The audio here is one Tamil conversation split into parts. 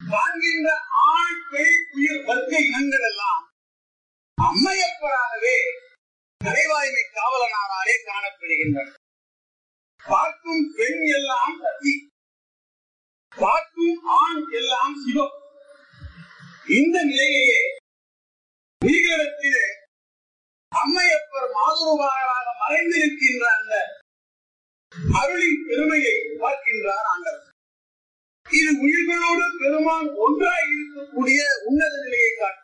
காண்கின்ற ஆண் பெண் உயிர் வர்க்க இனங்கள் எல்லாம் அம்மையப்பராகவே கலைவாய்மை காவலனாராலே காணப்படுகின்றன பார்க்கும் பெண் எல்லாம் சதி பார்க்கும் ஆண் எல்லாம் சிவம் இந்த நிலையையே உயிரிடத்திலே அம்மையப்பர் மாதுருவாராக மறைந்திருக்கின்ற அந்த அருளின் பெருமையை பார்க்கின்றார் ஆண்டவர் இது உயிர்களோடு பெருமான் ஒன்றாய் இருக்கக்கூடிய உன்னத நிலையை காட்டும்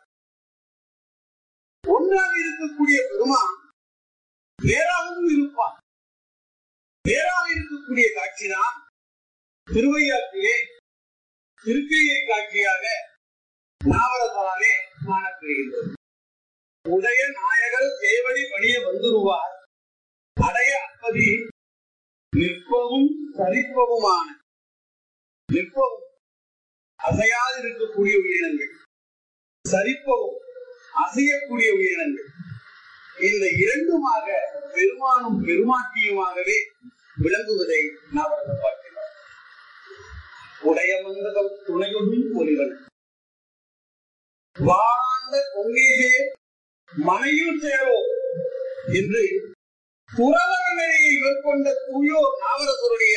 ஒன்றாக இருக்கக்கூடிய பெருமான் வேறாகவும் இருப்பான் வேறாக இருக்கக்கூடிய காட்சிதான் திருவையாற்றிலே திருக்கையை காட்சியாக நாவரத்தாலே காணப்படுகின்றது உடைய நாயகர் சேவடி பணிய வந்துருவார் அடைய அப்பதி நிற்பவும் சரிப்பவுமான நிற்பவும் அசையாது இருக்கக்கூடிய உயிரினங்கள் சரிப்பவும் அசையக்கூடிய உயிரினங்கள் இந்த இரண்டுமாக பெருமானும் பெருமாட்டியுமாகவே விளங்குவதை நாம் பார்க்கிறோம் உடைய மந்தகம் துணையுடன் ஒளிவன் வாழாண்ட பொங்கேசே மனையில் சேரோ என்று துறவர நிலையை மேற்கொண்ட தூயோர் நாவரசருடைய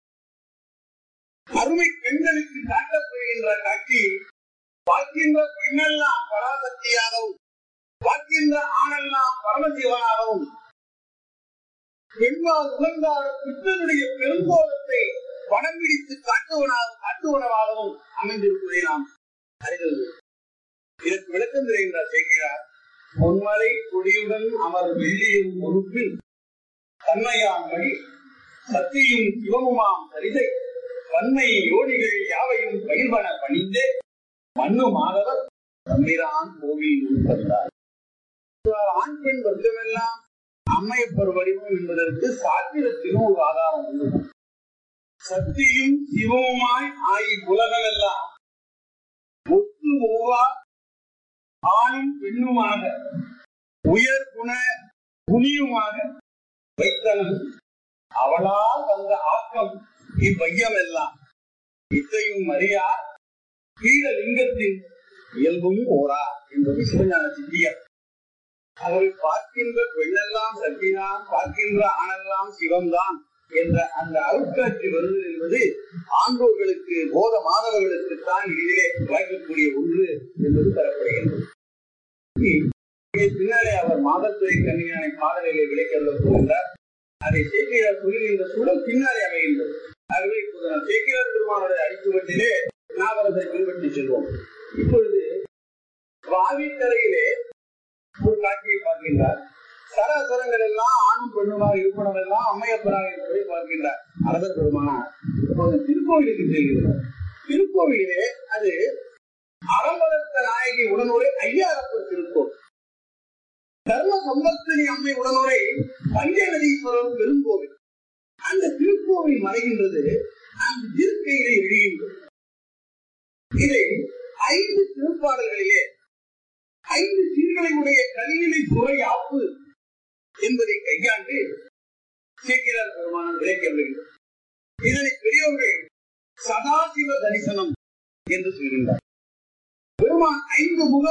அருமை பெண்களுக்கு காட்டப்படுகின்ற காட்சி பார்க்கின்ற பெண்ணெல்லாம் பராசக்தியாகவும் பார்க்கின்ற ஆணெல்லாம் பரமசிவனாகவும் பெண்மால் உகந்தார் பித்தனுடைய பெருங்கோலத்தை படம் பிடித்து காட்டுவனாக காட்டுவனவாகவும் அமைந்திருப்பதை நாம் அறிந்தது இதற்கு விளக்கம் தெரிகின்றார் செய்கிறார் பொன்மலை கொடியுடன் அவர் வெள்ளியும் பொறுப்பில் தன்மையாம் வழி சக்தியும் சிவமுமாம் சரிதை வன்மை யோனிகள் யாவையும் பயிர்வன பணிந்தே மண்ணு மாதவர் தம்பிரான் கோவில் உட்பட்டார் ஆண் பெண் வர்க்கமெல்லாம் அம்மையப்பர் வடிவம் என்பதற்கு சாத்திரத்திலும் ஒரு ஆதாரம் உண்டு சக்தியும் சிவமுமாய் ஆகி உலகமெல்லாம் ஒத்து ஒவ்வா ஆணும் பெண்ணுமாக உயர் குண குனியுமாக வைத்தனம் அவளால் வந்த ஆக்கம் இவ்வையம் எல்லாம் இத்தையும் அறியா கீழ லிங்கத்தின் இயல்பும் ஓரா என்பது சிவஞான சித்தியர் அவரை பார்க்கின்ற பெண்ணெல்லாம் சக்திதான் பார்க்கின்ற ஆணெல்லாம் சிவம்தான் என்ற அந்த அருட்காட்சி வருதல் என்பது ஆண்டோர்களுக்கு போத மாணவர்களுக்கு தான் இதிலே வாய்க்கக்கூடிய ஒன்று என்பது தரப்படுகின்றது பின்னாலே அவர் மாதத்துறை கண்ணியான பாடலிலே விளைக்கொள்ள போகின்றார் அதை சேக்கியார் சொல்லுகின்ற சூழல் பின்னாலே அமைகின்றது ஆகவே இப்போது நாம் சேக்கியார் பெருமானுடைய அடிச்சுவட்டிலே நாவரத்தை பின்பற்றி செல்வோம் இப்பொழுது வாவிக்கரையிலே ஒரு காட்சியை பார்க்கின்றார் சராசரங்கள் எல்லாம் ஆணும் பெண்ணுமாக இருப்பனம் எல்லாம் அம்மையப்பராக இருப்பதை பார்க்கின்றார் அரசர் பெருமானார் இப்போது திருக்கோவிலுக்கு செல்கிறார் திருக்கோவிலே அது அறம்பலத்த நாயகி உடனுரை ஐயாரப்பர் திருக்கோவில் தர்ம சம்பத்தினி அம்மை உடனுரை பஞ்சநதீஸ்வரர் பெருங்கோவில் அந்த திருக்கோவில் மறைகின்றது அந்த திருக்கையிலே எழுகின்றது இதை ஐந்து திருப்பாடல்களிலே ஐந்து சீர்களை உடைய கல்வினை துறை ஆப்பு என்பதை கையாண்டு சேக்கிரார் பெருமானம் விளக்கி வருகிறது இதனை பெரியவர்கள் சதாசிவ தரிசனம் என்று சொல்கின்றார் பெருமான் ஐந்து முக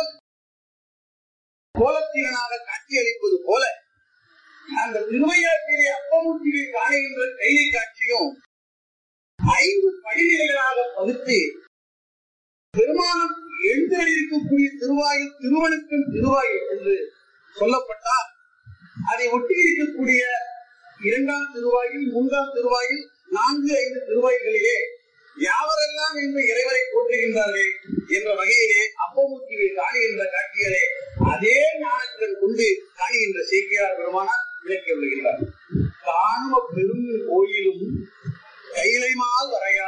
கோலத்திலனாக காட்சியளிப்பது போல அந்த திருவையாற்றிலே அப்பமூர்த்தியை காணுகின்ற கைலை காட்சியும் ஐந்து படிநிலைகளாக பகுத்து பெருமானம் எழுந்தருளிருக்கக்கூடிய திருவாயில் திருவனுக்கும் திருவாயில் என்று சொல்லப்பட்டால் அதை ஒட்டி இருக்கக்கூடிய இரண்டாம் திருவாயில் மூன்றாம் திருவாயில் நான்கு ஐந்து திருவாய்களிலே யாவரெல்லாம் இந்த இறைவரை போற்றுகின்றார்கள் என்ற வகையிலே அப்பமூர்த்தியை காணுகின்ற காட்சிகளே அதே ஞானத்தின் கொண்டு காணுகின்ற சேக்கியார் பெருமானார் விளக்கி வருகின்றார் காணும பெரும் கோயிலும் கைலைமால் வரையா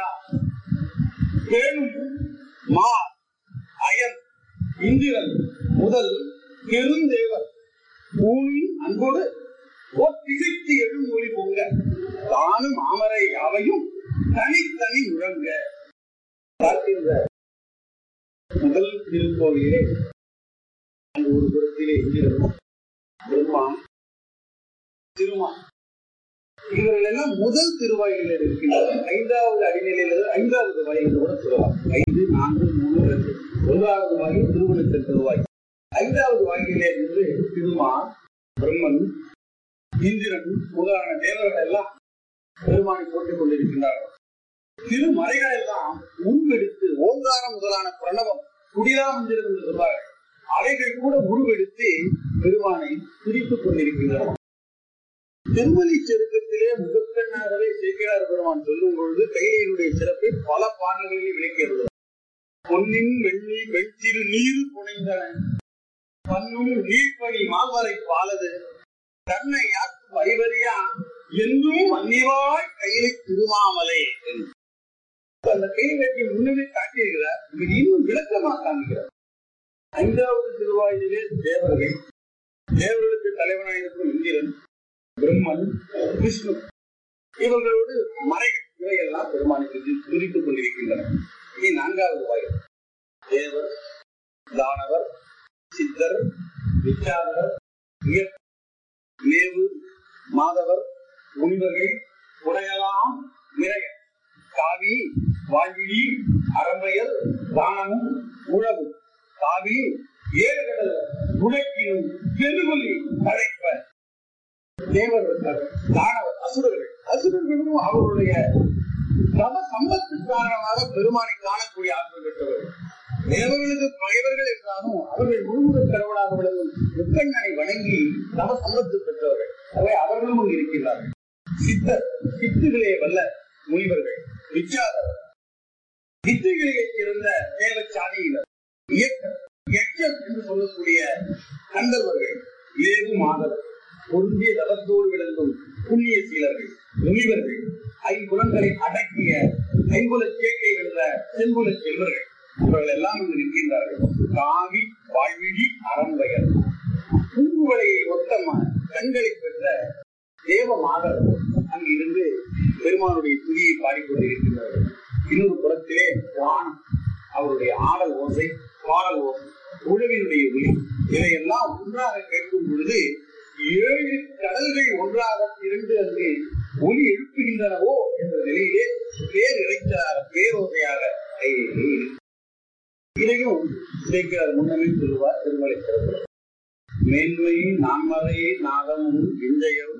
பேணும் மா அயன் இந்திரன் முதல் பெருந்தேவர் பூமியின் அன்போடு திகைத்து எழும் மொழி பொங்க தானும் மாமரை யாவையும் தனித்தனி முழங்க பார்க்கின்ற முதல் திருக்கோவிலே அந்த ஒரு புறத்திலே இந்திரன் பெருமான் திருமான் இவர்கள் எல்லாம் முதல் திருவாயிலில் இருக்கின்றனர் ஐந்தாவது அடிநிலையில ஐந்தாவது வாயில் கூட சொல்லலாம் ஐந்து நான்கு மூணு ரெண்டு ஒன்றாவது வாயில் திருவனந்த திருவாய் ஐந்தாவது வாயிலே இருந்து திருமான் பிரம்மன் இந்திரன் முதலான தேவர்கள் எல்லாம் பெருமானை போட்டுக் கொண்டிருக்கின்றார்கள் திருமறைகள் எல்லாம் உருவெடுத்து ஓங்காரம் முதலான பிரணவம் குடிலா மந்திரம் என்று சொல்வார்கள் அவைகள் கூட உருவெடுத்து பெருமானை துதித்துக் கொண்டிருக்கின்றன திருமலி செருக்கத்திலே முகக்கண்ணாகவே சேக்கிரார் பெருமான் சொல்லும் பொழுது கையினுடைய சிறப்பை பல பாடல்களில் விளக்கிறது பொன்னின் வெள்ளி வெற்றிரு நீர் புனைந்தன பன்னும் நீர்ப்பணி மால்வரை பாலது தன்னை யாக்கும் அறிவறியா என்றும் மன்னிவாய் கையிலை திருமாமலை என்று. அந்த கை வெட்டி முன்னமே காட்டியிருக்கிறார் இவர் இன்னும் விளக்கமாக காண்கிறார் ஐந்தாவது திருவாயிலே தேவர்கள் தேவர்களுக்கு தலைவனாயிருக்கும் இந்திரன் பிரம்மன் விஷ்ணு இவர்களோடு மறைகள் இவையெல்லாம் பெருமானுக்கு துதித்துக் கொண்டிருக்கின்றன இனி நான்காவது வாயில் தேவர் தானவர் சித்தர் விச்சாரர் இயற் மேவு மாதவர் முனிவர்கள் உடையலாம் நிறைய காவி வாழ்விழி அரம்பையர் தானமும் உழவு காவி ஏழு கடல் உடைக்கினும் பெருவலி அழைப்ப தேவர்கள் தானவர் அசுரர்கள் அசுரர்களும் அவருடைய தம சம்பத்து காரணமாக பெருமானை காணக்கூடிய ஆற்றல் பெற்றவர்கள் தேவர்களுக்கு பகைவர்கள் என்றாலும் அவர்கள் முழுமுதல் கடவுளாக விளங்கும் முக்கண்ணனை வணங்கி தம சம்பத்து பெற்றவர்கள் அவை அவர்களும் அங்கு இருக்கின்றார்கள் சித்தர் சித்துகளே வல்ல முனிவர்கள் விச்சாரர் வித்தைகளிலே சிறந்த தேவ சாதியினர் இயக்கம் எச்சம் என்று சொல்லக்கூடிய கந்தர்வர்கள் லேவு மாதவர் பொருந்திய தவத்தோடு விளங்கும் புண்ணிய சீலர்கள் முனிவர்கள் ஐம்புலங்களை அடக்கிய ஐம்புல சேர்க்கை வென்ற செம்புல செல்வர்கள் இவர்கள் எல்லாம் இங்கு நிற்கின்றார்கள் காவி வாழ்விழி அறம்பயர் பூங்குவலையை ஒத்த ம- கண்களை பெற்ற தேவ மாதர் அங்கு இருந்து பெருமானுடைய துதியை பாடிக்கொண்டிருக்கிறார்கள் இன்னொரு புறத்திலே வானம் அவருடைய ஆடல் ஓசை பாடல் ஓசை உழவினுடைய ஒளி இதையெல்லாம் ஒன்றாக கேட்கும் பொழுது ஏழு கடல்கள் ஒன்றாக திரண்டு அங்கு ஒலி எழுப்புகின்றனவோ என்ற நிலையிலே பேர் இறைச்சார பேரோசையாக இருக்கு. இதையும் சேர்க்கிறார் முன்னமே சொல்லுவார் திருமலை சிறப்பு மேன்மை நான்மறை நாதமும் விஞ்சயம்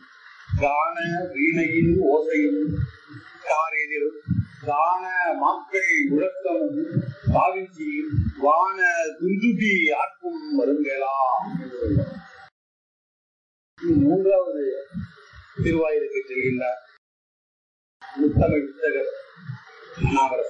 கான வீணையின் ஓசையும் காரெதிர் கான மக்கள் முழக்கமும் பாவிச்சி வான துந்துபி ஆட்கும் வருங்கலாம் என்று சொல்வார். இனி மூன்றாவது திருவாயிலுக்கு செல்கின்றார் முத்தமிழ் வித்தகர் நாவரசர்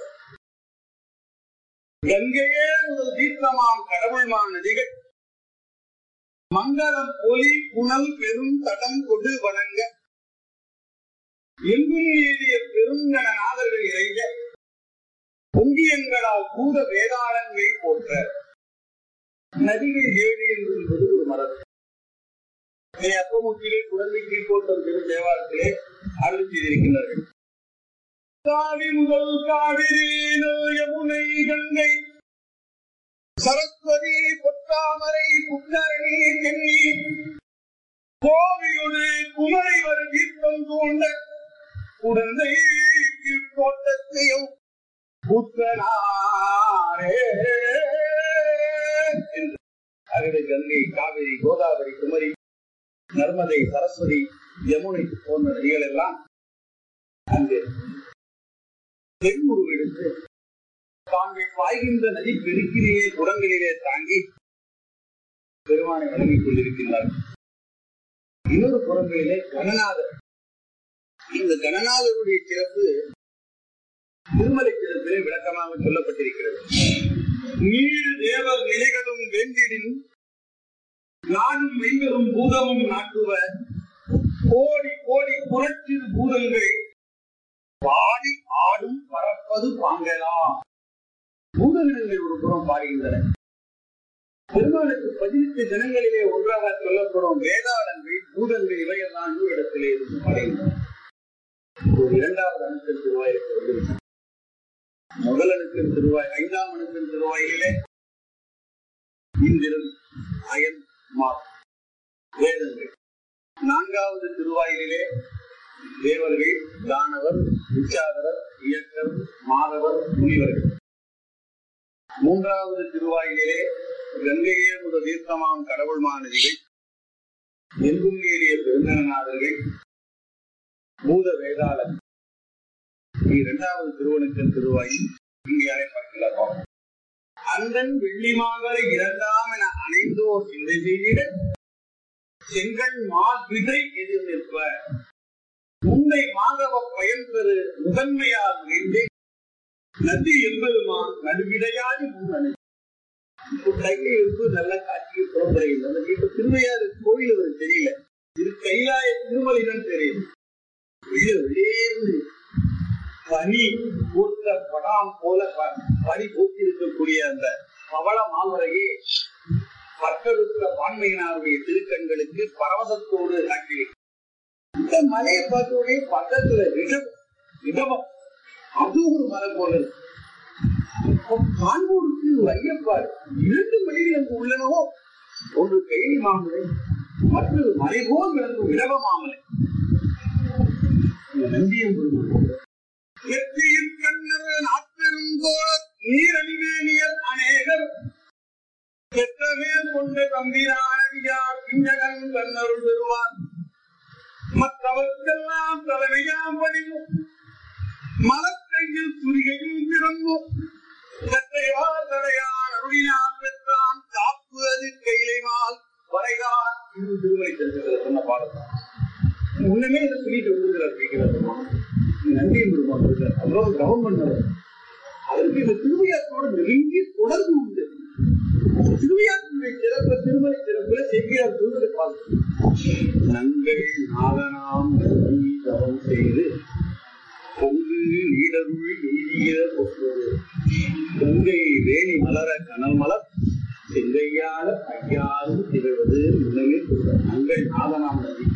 கங்கையே முதல் தீர்த்தமாம் கடவுள்மான் நதிகள் மங்களம் ஒலி புனல் பெரும் தடம் கொடு வணங்க எங்கும் நீடிய பெருங்கண நாதர்கள் இறைஞ்ச பொங்கியங்களால் பூத வேதாளங்கள் போற்ற நதிகள் ஏழு என்று சொல்வது ஒரு மரபு இதை அப்பமுத்திலே குழந்தை கீழ்கோட்டம் திரு தேவாலயத்திலே அருள் செய்திருக்கின்றார்கள் காவி முதல் காவிரி நல் யமுனை கங்கை சரஸ்வதி பொத்தாமரை புத்தரணி கண்ணி கோவியொடு குமரை வரு தீர்த்தம் தூண்ட குழந்தை கீழ்கோட்டத்தையும் புத்தனாரே என்று அகடு கங்கை காவிரி கோதாவரி குமரி நர்மதை சரஸ்வதி யமுனை போன்ற நதிகள் எல்லாம் அங்கு பெண் உருவெடுத்து தாங்கள் பாய்கின்ற நதி பெருக்கிலேயே குடங்களிலே தாங்கி பெருமானை வணங்கிக் கொண்டிருக்கின்றார்கள் இன்னொரு புறங்களிலே கணநாதர் இந்த கணநாதருடைய சிறப்பு திருமலை சிறப்பிலே விளக்கமாக சொல்லப்பட்டிருக்கிறது நீர் தேவர் நிலைகளும் வெந்திடின் நானும் மெய்வரும் பூதமும் நாட்டுவ கோடி கோடி புரட்சிறு பூதங்கள் பாடி ஆடும் பறப்பது பாங்கலாம் பூதகணங்கள் ஒரு புறம் பாடுகின்றன பெருமாளுக்கு பதினெட்டு தினங்களிலே ஒன்றாக சொல்லப்படும் வேதாளங்கள் பூதங்கள் இவையெல்லாம் இன்னொரு இடத்திலே இருந்து பாடுகின்றன ஒரு இரண்டாவது அணுக்கள் திருவாயிற்கு வந்திருக்கிறது முதல் அணுக்கள் திருவாய் ஐந்தாம் அணுக்கள் திருவாயிலே இந்திரன் அயன் மா வேதங்கள் நான்காவது திருவாயிலே தேவர்கள் தானவர் விச்சாதரர் இயக்கர் மாதவர் முனிவர்கள் மூன்றாவது திருவாயிலே கங்கையே முதல் தீர்த்தமாம் கடவுள் மாநதிகள் எங்கும் ஏறிய பெருந்தநாதர்கள் பூத வேதாளர் இரண்டாவது திருவனுக்கன் திருவாயில் இங்கே அழைப்பக்கலாம் அந்தன் வெள்ளிமாகலை இரண்டாம் என அணைந்தோர் சிந்தை செய்திட செங்கண் மாவிதை எதிர் நிற்ப உன்னை மாதவ பயன் பெறு முதன்மையால் வேண்டி நதி எம்பெருமான் நடுவிடையாடி முன்னணி இப்போ கையை எடுத்து நல்ல காட்சியை புறம்புறையில் அந்த இப்ப திருவையாறு கோயில் அவருக்கு தெரியல இது கைலாய திருமலைதான் தெரியும் வெளியே வெளியேந்து பனி பூத்த படாம் போல ப- பனி பூத்தி இருக்கக்கூடிய அந்த பவள மாமரையே பட்டருத்த பான்மையினாருடைய திருக்கண்களுக்கு பரவசத்தோடு காட்டி இந்த மலையை பார்த்த உடனே பக்கத்துல ரிஷபம் ரிஷபம் அது ஒரு மலை போல இருக்கு அப்ப காண்போருக்கு ஐயப்பாடு இரண்டு மலைகள் அங்கு உள்ளனவோ ஒன்று கைலி மாமலை மற்றொரு மலை போல் விளங்கும் இடவ மாமலை இந்த நந்தியம் வெற்றியில் கண்ணர் நாப்பெருங்கோளர் நீரணிவேணியர் அநேகர் பெற்றமேல் கொண்ட தம்பிரானடியார் பிஞ்சகன் கண்ணருள் பெறுவார் மற்றவர்க்கெல்லாம் தலைமையாம் பணிவும் மலக்கையில் துரிகையும் பிறந்தும் கற்றைவார் தடையான் அருளினான் பெற்றான் காப்பு அது கைலைமால் வரைதான் இது திருமலை செல்கிறது சொன்ன பாடம் முன்னமே இதை சொல்லிட்டு வந்திருக்கிறார் அப்படிங்கிறது நன்றி பெருமாள் இருக்கார் அவ்வளவு கவனம் பண்ணவர் அதற்கு இந்த திருவையாற்றோடு நெருங்கிய தொடர்பு உண்டு திருவையாற்றுடைய சிறப்பு திருமலை சிறப்புல செய்கிறார் சொல்வதை பார்த்து நங்கள் நாதனாம் நம்பி தவம் செய்து பொங்கு நீடருள் எய்திய பொற்பது பொங்கை வேணி மலர கனல் மலர் செங்கையால ஐயாரும் திகழ்வது முன்னமே சொல்றார் நங்கள் நாதனாம் நம்பி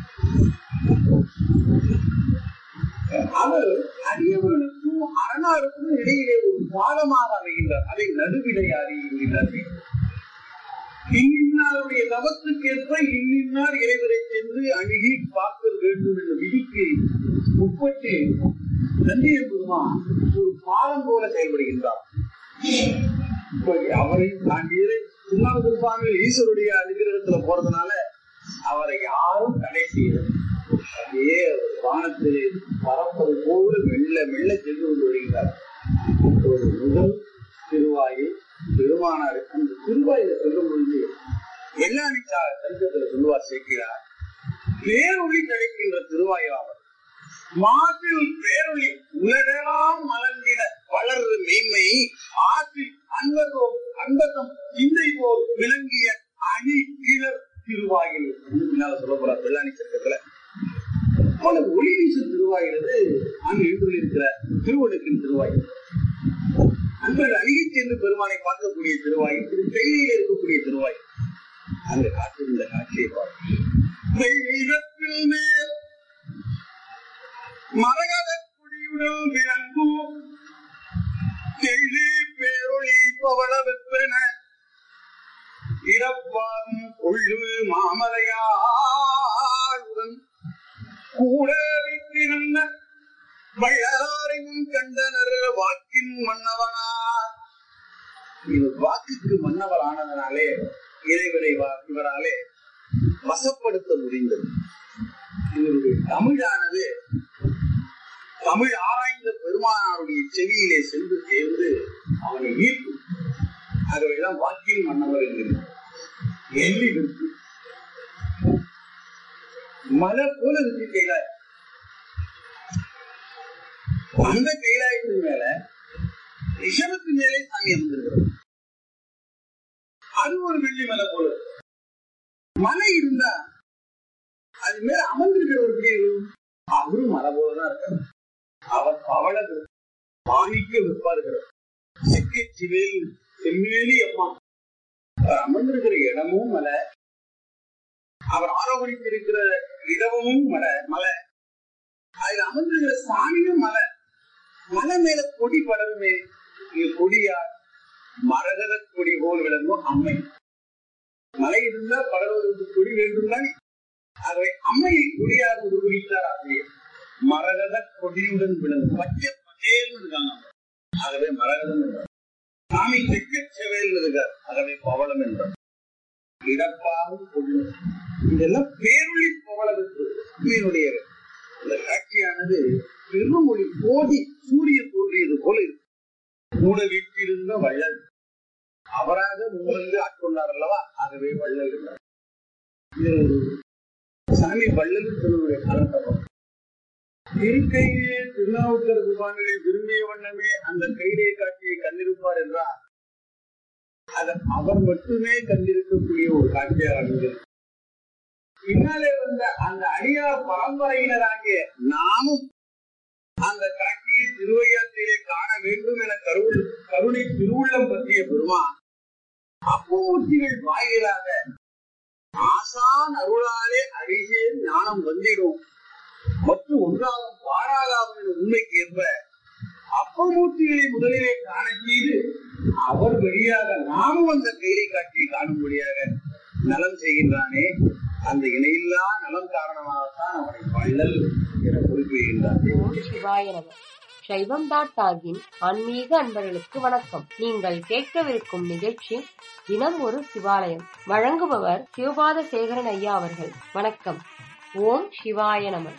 அவர் அடியவர்களுக்கும் அரணாருக்கும் இடையிலே ஒரு பாலமாக அமைகின்றார் அதை நடுவிடையாடி என்கிறார்கள் இன்னின்னாருடைய தவத்துக்கேற்ப இன்னின்னார் இறைவரை சென்று அணுகி பார்க்க வேண்டும் என்ற விதிக்கு உட்பட்டு நந்திய பெருமான் ஒரு பாலம் போல செயல்படுகின்றார் இப்படி அவரை தாண்டியது திருநாவுக்கு சுவாமிகள் ஈஸ்வருடைய அனுகிரகத்துல போறதுனால அவரை யாரும் தடை செய்யல அப்படியே அவர் வானத்திலே பறப்பது போல மெல்ல மெல்ல சென்று கொண்டு வருகிறார் ஒரு முதல் திருவாயில் பெருமானார் அந்த திருவாயில சொல்லும் பொழுது எல்லாணி சரித்திரத்தில் சொல்லுவார் சேர்க்கிறார் பேரொளி கிடைக்கின்ற திருவாயிலாவர் மாசில் பேரொளி உலகெல்லாம் மலர்ந்திட வளர் மெய்மை ஆற்றில் அன்பதோம் அன்பதம் சிந்தை போல் விளங்கிய அணி கிளர் திருவாயில் என்று பின்னால சொல்ல போறார் வெள்ளாணி சட்டத்துல போல ஒளி வீசும் திருவாயிலது அங்கு எழுந்துள்ளிருக்கிற திருவடுக்கின் திருவாயில் அன்பர்கள் அணுகி சென்று பெருமானை பார்க்கக்கூடிய திருவாயில் திரு கையில இருக்கக்கூடிய திருவாயில் அங்க காத்திருந்த காட்சியை பார்க்க தெய்வத்தில் மேல் மரகத குடியுடன் விளங்கும் தெள்ளி பேரொளி பவள வெப்பென இறப்பாகும் கொள்ளு மாமலையாளுடன் கூட விட்டிருந்த வள்ளலாரையும் கண்டனர் வாக்கின் மன்னவனார் இவர் வாக்குக்கு மன்னவர் ஆனதனாலே இறைவரை வா- இவராலே வசப்படுத்த முடிந்தது இவருடைய தமிழானது தமிழ் ஆராய்ந்த பெருமானாருடைய செவியிலே சென்று சேர்ந்து அவனை ஈர்க்கும் ஆகவேதான் வாக்கின் மன்னவர் என்கிறார் எள்ளி விற்கு மலை போல இருக்கு கைலாய் அந்த கைலாயத்தின் மேல ரிஷபத்து மேலே சாமி அமர்ந்திருக்கிறது அது ஒரு வெள்ளி மலை போல இருக்கு. மலை இருந்தா அது மேல அமர்ந்திருக்கிறவர் எப்படி இருக்கும் அவரும் மலை போலதான் இருக்காரு அவர் பவள மாணிக்க விற்பாருகிறார் சிக்கி சிவேல் செம்மேலி அம்மா அவர் அமர்ந்திருக்கிற இடமும் மலை அவர் ஆரோகணித்திருக்கிற இடமும் மலை மலை அதுல அமர்ந்திருக்கிற சாமியும் மலை மலை மேல கொடி படருமே இங்க கொடியா மரகத கொடி போல் விளங்கும் அம்மை மலை இருந்தா படர்வதற்கு கொடி வேண்டும் தானே ஆகவே அம்மையை கொடியாக உருவகித்தார் ஆசிரியர் மரகத கொடியுடன் விளங்கும் பச்சை பச்சேல்னு இருக்காங்க ஆகவே மரகதம் என்றார் சாமி செக்க செவேல் இருக்கார் ஆகவே பவளம் என்றார் இடப்பாவும் கொள்ளு இதெல்லாம் பேரொழி பவளத்துக்கு உண்மையினுடைய இந்த காட்சியானது பெருமொழி கோடி சூரியன் தோன்றியது போல இருக்கு கூட வீட்டிலிருந்த வள்ளல் அவராக முன்வந்து ஆட்கொண்டார் அல்லவா ஆகவே வள்ளல் என்றார் இது ஒரு சாமி வள்ளல் சொல்லுடைய காலத்தப்பம் இருக்கையே திருநாவுக்கரசு சுவாமிகளை விரும்பிய வண்ணமே அந்த கைடைய காட்சியை கண்டிருப்பார் என்றால் அது அவர் மட்டுமே கண்டிருக்கக்கூடிய ஒரு காட்சியாக அமைந்தது பின்னாலே வந்த அந்த அடியார் பரம்பரையினராகிய நாமும் அந்த காட்சியை திருவையாற்றிலே காண வேண்டும் என கருவுள் கருணை திருவுள்ளம் பற்றிய பெருமான் அப்பமூர்த்திகள் வாயிலாக ஆசான் அருளாலே அடிசே ஞானம் வந்திடும் மற்றும் ஒன்றாகும் பாராதாகும் என்ற உண்மைக்கு ஏற்ப அப்பமூர்த்திகளை முதலிலே காண செய்து அவர் வழியாக நாமும் அந்த கைலை காட்சியை காணும்படியாக நலம் செய்கின்றானே அந்த இணையில்லா நலம் காரணமாகத்தான் அவனை வள்ளல் என குறிப்பிடுகின்றான் ஓம் சிவாய நம சைவம் டாட் ஆகின் ஆன்மீக அன்பர்களுக்கு வணக்கம் நீங்கள் கேட்கவிருக்கும் நிகழ்ச்சி தினம் ஒரு சிவாலயம் வழங்குபவர் சிவபாத சேகரன் ஐயா அவர்கள் வணக்கம் ஓம் சிவாய நம